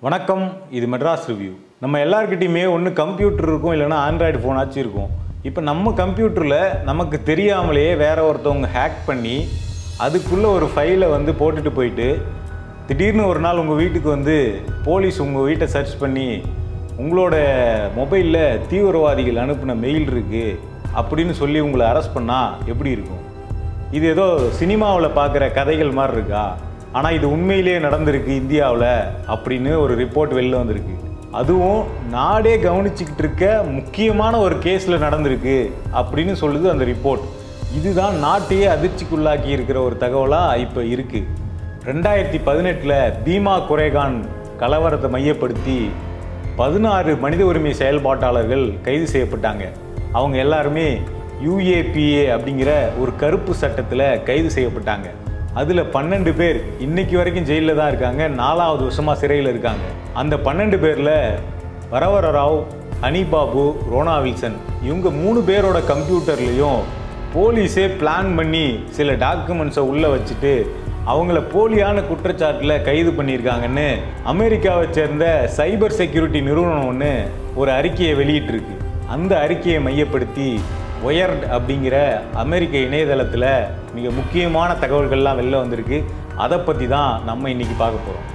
வணக்கம் இது மெட்ராஸ் ரிவ்யூ நம்ம எல்லாருக்கிட்டையுமே ஒன்று கம்ப்யூட்டர் இருக்கும் இல்லைன்னா ஆண்ட்ராய்டு ஃபோனாச்சும் இருக்கும் இப்போ நம்ம கம்ப்யூட்டரில் நமக்கு தெரியாமலேயே வேற ஒருத்தவங்க ஹேக் பண்ணி அதுக்குள்ளே ஒரு ஃபைலை வந்து போட்டுட்டு போயிட்டு திடீர்னு ஒரு நாள் உங்கள் வீட்டுக்கு வந்து போலீஸ் உங்கள் வீட்டை சர்ச் பண்ணி உங்களோட மொபைலில் தீவிரவாதிகள் அனுப்பின மெயில் இருக்குது அப்படின்னு சொல்லி உங்களை அரெஸ்ட் பண்ணால் எப்படி இருக்கும் இது ஏதோ சினிமாவில் பார்க்குற கதைகள் மாதிரி இருக்கா ஆனால் இது உண்மையிலேயே நடந்திருக்கு இந்தியாவில் அப்படின்னு ஒரு ரிப்போர்ட் வெளில வந்திருக்கு அதுவும் நாடே கவனிச்சுக்கிட்டு இருக்க முக்கியமான ஒரு கேஸில் நடந்திருக்கு அப்படின்னு சொல்லுது அந்த ரிப்போர்ட் இதுதான் நாட்டையே அதிர்ச்சிக்குள்ளாக்கி இருக்கிற ஒரு தகவலாக இப்போ இருக்குது ரெண்டாயிரத்தி பதினெட்டில் பீமா குரேகான் கலவரத்தை மையப்படுத்தி பதினாறு மனித உரிமை செயல்பாட்டாளர்கள் கைது செய்யப்பட்டாங்க அவங்க எல்லாருமே யூஏபிஏ அப்படிங்கிற ஒரு கருப்பு சட்டத்தில் கைது செய்யப்பட்டாங்க அதில் பன்னெண்டு பேர் இன்னைக்கு வரைக்கும் ஜெயிலில் தான் இருக்காங்க நாலாவது வருஷமாக சிறையில் இருக்காங்க அந்த பன்னெண்டு பேரில் வரவர ராவ் ஹனிபாபு ரோனா வில்சன் இவங்க மூணு பேரோட கம்ப்யூட்டர்லேயும் போலீஸே பிளான் பண்ணி சில டாக்குமெண்ட்ஸை உள்ளே வச்சுட்டு அவங்கள போலியான குற்றச்சாட்டில் கைது பண்ணியிருக்காங்கன்னு அமெரிக்காவை சேர்ந்த சைபர் செக்யூரிட்டி நிறுவனம் ஒன்று ஒரு அறிக்கையை வெளியிட்டிருக்கு அந்த அறிக்கையை மையப்படுத்தி ஒயர்ட் அப்படிங்கிற அமெரிக்க இணையதளத்தில் மிக முக்கியமான தகவல்கள்லாம் வெளில வந்திருக்கு அதை பற்றி தான் நம்ம இன்னைக்கு பார்க்க போகிறோம்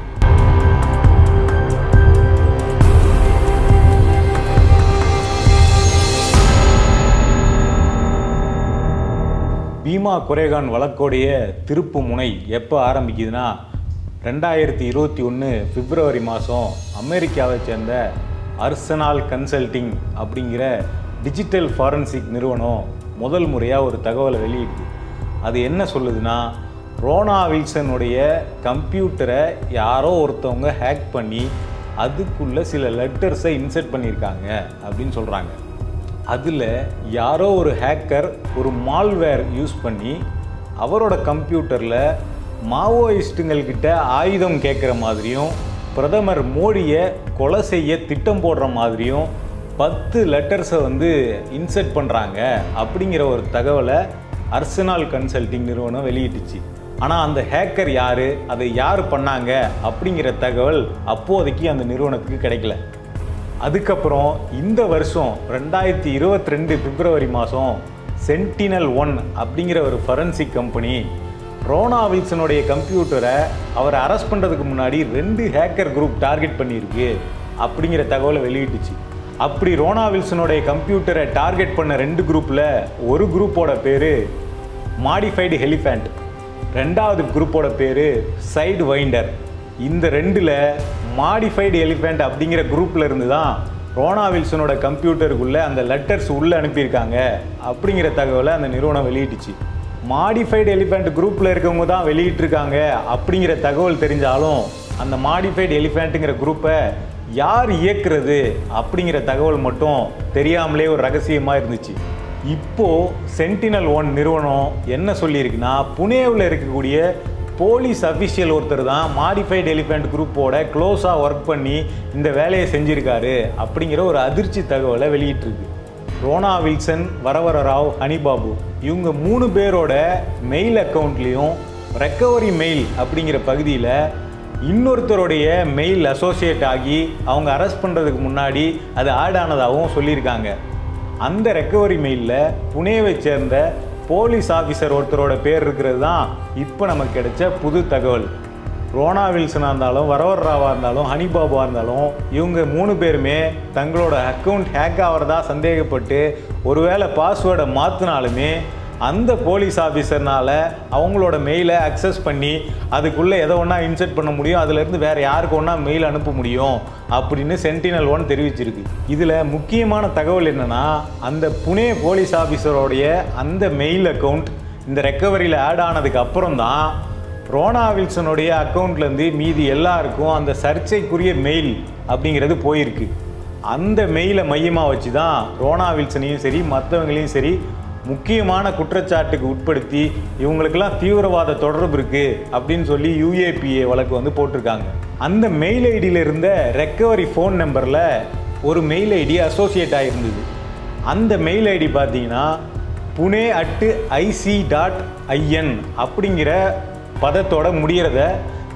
பீமா குரேகான் வழக்கோடைய திருப்பு முனை எப்போ ஆரம்பிக்குதுன்னா ரெண்டாயிரத்தி இருபத்தி ஒன்று பிப்ரவரி மாதம் அமெரிக்காவை சேர்ந்த அர்சனால் கன்சல்டிங் அப்படிங்கிற டிஜிட்டல் ஃபாரன்சிக் நிறுவனம் முதல் முறையாக ஒரு தகவலை வெளியிடுது அது என்ன சொல்லுதுன்னா ரோனா வில்சனுடைய கம்ப்யூட்டரை யாரோ ஒருத்தவங்க ஹேக் பண்ணி அதுக்குள்ளே சில லெட்டர்ஸை இன்செர்ட் பண்ணியிருக்காங்க அப்படின்னு சொல்கிறாங்க அதில் யாரோ ஒரு ஹேக்கர் ஒரு மால்வேர் யூஸ் பண்ணி அவரோட கம்ப்யூட்டரில் மாவோயிஸ்ட்டுங்கள்கிட்ட ஆயுதம் கேட்குற மாதிரியும் பிரதமர் மோடியை கொலை செய்ய திட்டம் போடுற மாதிரியும் பத்து லெட்டர்ஸை வந்து இன்செர்ட் பண்ணுறாங்க அப்படிங்கிற ஒரு தகவலை அர்சனால் கன்சல்டிங் நிறுவனம் வெளியிட்டுச்சு ஆனால் அந்த ஹேக்கர் யார் அதை யார் பண்ணாங்க அப்படிங்கிற தகவல் அப்போதைக்கு அந்த நிறுவனத்துக்கு கிடைக்கல அதுக்கப்புறம் இந்த வருஷம் ரெண்டாயிரத்தி இருபத்தி ரெண்டு பிப்ரவரி மாதம் சென்டினல் ஒன் அப்படிங்கிற ஒரு ஃபரன்சிக் கம்பெனி ரோனா வில்சனுடைய கம்ப்யூட்டரை அவரை அரெஸ்ட் பண்ணுறதுக்கு முன்னாடி ரெண்டு ஹேக்கர் குரூப் டார்கெட் பண்ணியிருக்கு அப்படிங்கிற தகவலை வெளியிட்டுச்சு அப்படி ரோனா வில்சனுடைய கம்ப்யூட்டரை டார்கெட் பண்ண ரெண்டு குரூப்பில் ஒரு குரூப்போட பேர் மாடிஃபைடு ஹெலிஃபேண்ட் ரெண்டாவது குரூப்போட பேர் சைடு வைண்டர் இந்த ரெண்டில் மாடிஃபைடு எலிஃபெண்ட் அப்படிங்கிற குரூப்பில் இருந்து தான் ரோனா வில்சனோட கம்ப்யூட்டருக்குள்ளே அந்த லெட்டர்ஸ் உள்ளே அனுப்பியிருக்காங்க அப்படிங்கிற தகவலை அந்த நிறுவனம் வெளியிட்டுச்சு மாடிஃபைடு எலிஃபெண்ட் குரூப்பில் இருக்கவங்க தான் வெளியிட்டிருக்காங்க அப்படிங்கிற தகவல் தெரிஞ்சாலும் அந்த மாடிஃபைடு எலிஃபெண்ட்டுங்கிற குரூப்பை யார் இயக்குறது அப்படிங்கிற தகவல் மட்டும் தெரியாமலே ஒரு ரகசியமாக இருந்துச்சு இப்போ சென்டினல் ஒன் நிறுவனம் என்ன சொல்லியிருக்குன்னா புனேவில் இருக்கக்கூடிய போலீஸ் அஃபிஷியல் ஒருத்தர் தான் மாடிஃபைடு எலிஃபெண்ட் குரூப்போட க்ளோஸாக ஒர்க் பண்ணி இந்த வேலையை செஞ்சிருக்காரு அப்படிங்கிற ஒரு அதிர்ச்சி தகவலை வெளியிட்டிருக்கு ரோனா வில்சன் வரவர ராவ் ஹனிபாபு இவங்க மூணு பேரோட மெயில் அக்கௌண்ட்லேயும் ரெக்கவரி மெயில் அப்படிங்கிற பகுதியில் இன்னொருத்தருடைய மெயில் அசோசியேட் ஆகி அவங்க அரெஸ்ட் பண்ணுறதுக்கு முன்னாடி அது ஆட் ஆனதாகவும் சொல்லியிருக்காங்க அந்த ரெக்கவரி மெயிலில் புனேவை சேர்ந்த போலீஸ் ஆஃபீஸர் ஒருத்தரோட பேர் இருக்கிறது தான் இப்போ நமக்கு கிடைச்ச புது தகவல் ரோனா வில்சனாக இருந்தாலும் வரவர் ராவாக இருந்தாலும் ஹனிபாபுவாக இருந்தாலும் இவங்க மூணு பேருமே தங்களோட அக்கௌண்ட் ஹேக் ஆகிறதா சந்தேகப்பட்டு ஒருவேளை பாஸ்வேர்டை மாற்றினாலுமே அந்த போலீஸ் ஆஃபீஸர்னால அவங்களோட மெயிலை அக்சஸ் பண்ணி அதுக்குள்ளே எதை ஒன்றா இன்செர்ட் பண்ண முடியும் அதுலேருந்து வேறு யாருக்கு ஒன்றா மெயில் அனுப்ப முடியும் அப்படின்னு சென்டினல் ஒன் தெரிவிச்சிருக்கு இதில் முக்கியமான தகவல் என்னென்னா அந்த புனே போலீஸ் ஆஃபீஸரோடைய அந்த மெயில் அக்கௌண்ட் இந்த ரெக்கவரியில் ஆட் ஆனதுக்கு அப்புறம் தான் ரோனா வில்சனுடைய அக்கௌண்ட்லேருந்து மீதி எல்லாருக்கும் அந்த சர்ச்சைக்குரிய மெயில் அப்படிங்கிறது போயிருக்கு அந்த மெயிலை மையமாக வச்சு தான் ரோனா வில்சனையும் சரி மற்றவங்களையும் சரி முக்கியமான குற்றச்சாட்டுக்கு உட்படுத்தி இவங்களுக்கெல்லாம் தீவிரவாத தொடர்பு இருக்கு அப்படின்னு சொல்லி யூஏபிஏ வழக்கு வந்து போட்டிருக்காங்க அந்த மெயில் ஐடியில் இருந்த ரெக்கவரி ஃபோன் நம்பரில் ஒரு மெயில் ஐடி அசோசியேட் ஆகிருந்தது அந்த மெயில் ஐடி பார்த்தீங்கன்னா Pune at IC dot IN அப்படிங்கிற பதத்தோட முடிகிறத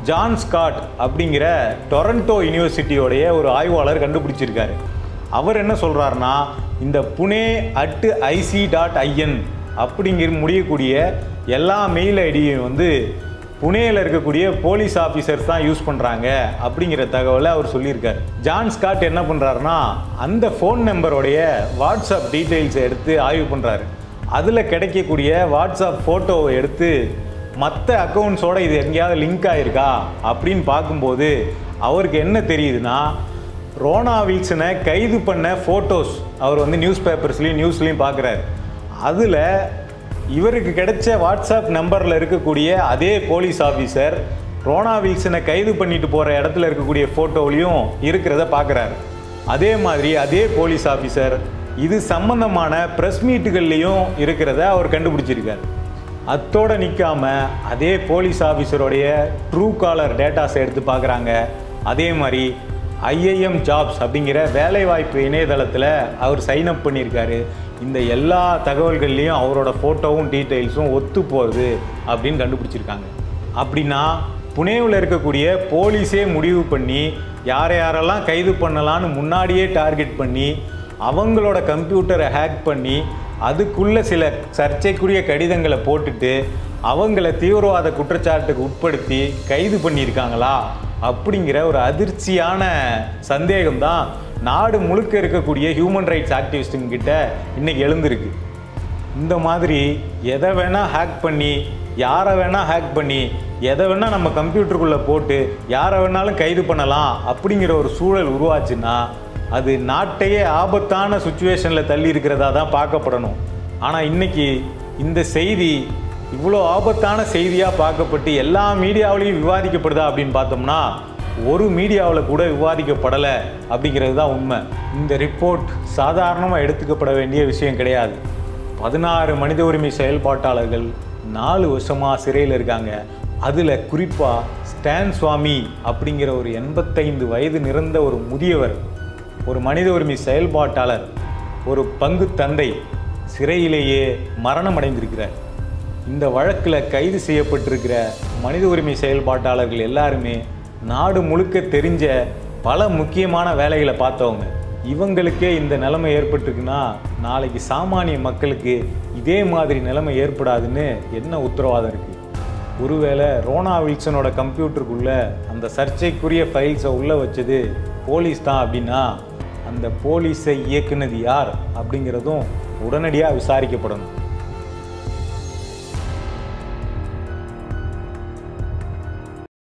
ஜான் ஸ்காட் அப்படிங்கிற டொரண்டோ யூனிவர்சிட்டியோடைய ஒரு ஆய்வாளர் கண்டுபிடிச்சிருக்காரு அவர் என்ன சொல்கிறாருன்னா இந்த Pune at IC dot IN அப்படிங்கிற முடியக்கூடிய எல்லா மெயில் ஐடியும் வந்து புனேயில் இருக்கக்கூடிய போலீஸ் ஆஃபீஸர்ஸ் தான் யூஸ் பண்ணுறாங்க அப்படிங்கிற தகவலை அவர் சொல்லியிருக்காரு ஜான் ஸ்காட் என்ன பண்ணுறாருன்னா அந்த ஃபோன் நம்பருடைய வாட்ஸ்அப் டீட்டெயில்ஸை எடுத்து ஆய்வு பண்ணுறாரு அதில் கிடைக்கக்கூடிய வாட்ஸ்அப் ஃபோட்டோவை எடுத்து மற்ற அக்கௌண்ட்ஸோட இது எங்கேயாவது லிங்க் ஆயிருக்கா அப்படின்னு பார்க்கும்போது அவருக்கு என்ன தெரியுதுன்னா ரோனா வில்சனை கைது பண்ண ஃபோட்டோஸ் அவர் வந்து நியூஸ் பேப்பர்ஸ்லேயும் நியூஸ்லேயும் பார்க்குறாரு அதில் இவருக்கு கிடைச்ச வாட்ஸ்அப் நம்பரில் இருக்கக்கூடிய அதே போலீஸ் ஆஃபீஸர் ரோனா வில்சனை கைது பண்ணிட்டு போகிற இடத்துல இருக்கக்கூடிய ஃபோட்டோவிலையும் இருக்கிறத பார்க்குறாரு அதே மாதிரி அதே போலீஸ் ஆஃபீஸர் இது சம்பந்தமான ப்ரெஸ் மீட்டுகள்லையும் இருக்கிறத அவர் கண்டுபிடிச்சிருக்காரு அத்தோட நிற்காம அதே போலீஸ் ஆஃபீஸருடைய ட்ரூ காலர் டேட்டாஸை எடுத்து பார்க்குறாங்க அதே மாதிரி ஐஐஎம் ஜாப்ஸ் அப்படிங்கிற வேலைவாய்ப்பு இணையதளத்தில் அவர் சைன் அப் பண்ணியிருக்காரு இந்த எல்லா தகவல்கள்லையும் அவரோட ஃபோட்டோவும் டீட்டெயில்ஸும் ஒத்து போகுது அப்படின்னு கண்டுபிடிச்சிருக்காங்க அப்படின்னா புனேவில் இருக்கக்கூடிய போலீஸே முடிவு பண்ணி யாரை யாரெல்லாம் கைது பண்ணலான்னு முன்னாடியே டார்கெட் பண்ணி அவங்களோட கம்ப்யூட்டரை ஹேக் பண்ணி அதுக்குள்ள சில சர்ச்சைக்குரிய கடிதங்களை போட்டுட்டு அவங்கள தீவிரவாத குற்றச்சாட்டுக்கு உட்படுத்தி கைது பண்ணியிருக்காங்களா அப்படிங்கிற ஒரு அதிர்ச்சியான சந்தேகம் தான் நாடு முழுக்க இருக்கக்கூடிய ஹியூமன் ரைட்ஸ் ஆக்டிவிஸ்டுங்க கிட்ட இன்னைக்கு எழுந்திருக்கு இந்த மாதிரி எதை வேணால் ஹேக் பண்ணி யாரை வேணால் ஹேக் பண்ணி எதை வேணால் நம்ம கம்ப்யூட்டருக்குள்ளே போட்டு யாரை வேணாலும் கைது பண்ணலாம் அப்படிங்கிற ஒரு சூழல் உருவாச்சுன்னா அது நாட்டையே ஆபத்தான சுச்சுவேஷனில் தள்ளி இருக்கிறதா தான் பார்க்கப்படணும் ஆனால் இன்னைக்கு இந்த செய்தி இவ்வளோ ஆபத்தான செய்தியாக பார்க்கப்பட்டு எல்லா மீடியாவிலையும் விவாதிக்கப்படுதா அப்படின்னு பார்த்தோம்னா ஒரு மீடியாவில் கூட விவாதிக்கப்படலை அப்படிங்கிறது தான் உண்மை இந்த ரிப்போர்ட் சாதாரணமாக எடுத்துக்கப்பட வேண்டிய விஷயம் கிடையாது பதினாறு மனித உரிமை செயல்பாட்டாளர்கள் நாலு வருஷமாக சிறையில் இருக்காங்க அதில் குறிப்பாக ஸ்டான் சுவாமி அப்படிங்கிற ஒரு எண்பத்தைந்து வயது நிறந்த ஒரு முதியவர் ஒரு மனித உரிமை செயல்பாட்டாளர் ஒரு பங்கு தந்தை சிறையிலேயே மரணம் அடைந்திருக்கிறார் இந்த வழக்கில் கைது செய்யப்பட்டிருக்கிற மனித உரிமை செயல்பாட்டாளர்கள் எல்லாருமே நாடு முழுக்க தெரிஞ்ச பல முக்கியமான வேலைகளை பார்த்தவங்க இவங்களுக்கே இந்த நிலைமை ஏற்பட்டிருக்குன்னா நாளைக்கு சாமானிய மக்களுக்கு இதே மாதிரி நிலைமை ஏற்படாதுன்னு என்ன உத்தரவாதம் இருக்குது ஒருவேளை ரோனா வில்சனோட கம்ப்யூட்டருக்குள்ள அந்த சர்ச்சைக்குரிய ஃபைல்ஸை உள்ளே வச்சது போலீஸ் தான் அப்படின்னா அந்த போலீஸை இயக்குனது யார் அப்படிங்கிறதும் உடனடியாக விசாரிக்கப்படணும்